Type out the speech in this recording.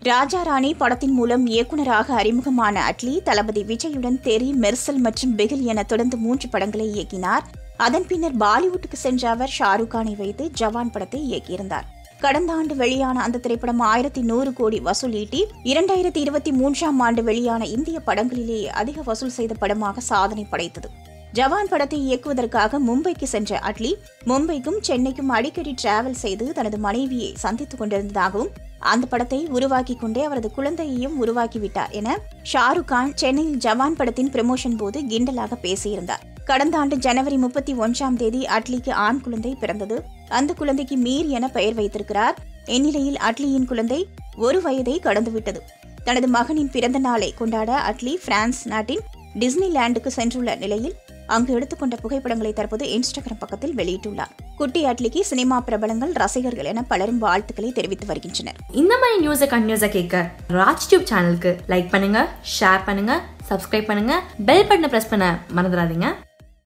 ராஜா ராணி படத்தின் மூலம் இயக்குனராக அறிமுகமான அட்லி தளபதி விஜயுடன் தெரி மெர்சல் மற்றும் பிகில் என தொடர்ந்து மூன்று படங்களை இயக்கினார் அதன் பின்னர் பாலிவுட்டுக்கு சென்ற அவர் ஷாருக் கானை வைத்து ஜவான் படத்தை இயக்கியிருந்தார் கடந்த ஆண்டு வெளியான அந்த திரைப்படம் ஆயிரத்தி நூறு கோடி வசூல் ஈட்டி இரண்டாயிரத்தி இருபத்தி மூன்றாம் ஆண்டு வெளியான இந்திய படங்களிலேயே அதிக வசூல் செய்த படமாக சாதனை படைத்தது ஜவான் படத்தை இயக்குவதற்காக மும்பைக்கு சென்ற அட்லி மும்பைக்கும் சென்னைக்கும் அடிக்கடி டிராவல் செய்து தனது மனைவியை சந்தித்துக் கொண்டிருந்ததாகவும் அந்த படத்தை உருவாக்கி கொண்டே அவரது குழந்தையையும் உருவாக்கிவிட்டார் என ஷாருக் கான் சென்னையில் ஜவான் படத்தின் ப்ரமோஷன் போது கிண்டலாக பேசியிருந்தார் கடந்த ஆண்டு ஜனவரி முப்பத்தி ஒன்றாம் தேதி அட்லிக்கு ஆண் குழந்தை பிறந்தது அந்த குழந்தைக்கு மீர் என பெயர் வைத்திருக்கிறார் இந்நிலையில் அட்லியின் குழந்தை ஒரு வயதை கடந்துவிட்டது தனது மகனின் பிறந்த நாளை கொண்டாட அட்லி பிரான்ஸ் நாட்டின் டிஸ்னி லேண்டுக்கு சென்றுள்ள நிலையில் அங்கு எடுத்துக்கொண்ட புகைப்படங்களை தற்போது இன்ஸ்டாகிராம் பக்கத்தில் வெளியிட்டுள்ளார் குட்டி அட்லிக்கு சினிமா பிரபலங்கள் ரசிகர்கள் என பலரும் வாழ்த்துக்களை தெரிவித்து வருகின்றனர் இந்த மாதிரி நியூஸை கண்டினியூஸாக கேட்க ராஜ் டியூப் சேனலுக்கு லைக் பண்ணுங்க ஷேர் பண்ணுங்க சப்ஸ்கிரைப் பண்ணுங்க பெல் பட்டனை ப்ரெஸ் பண்ண மறந்துடாதீங்க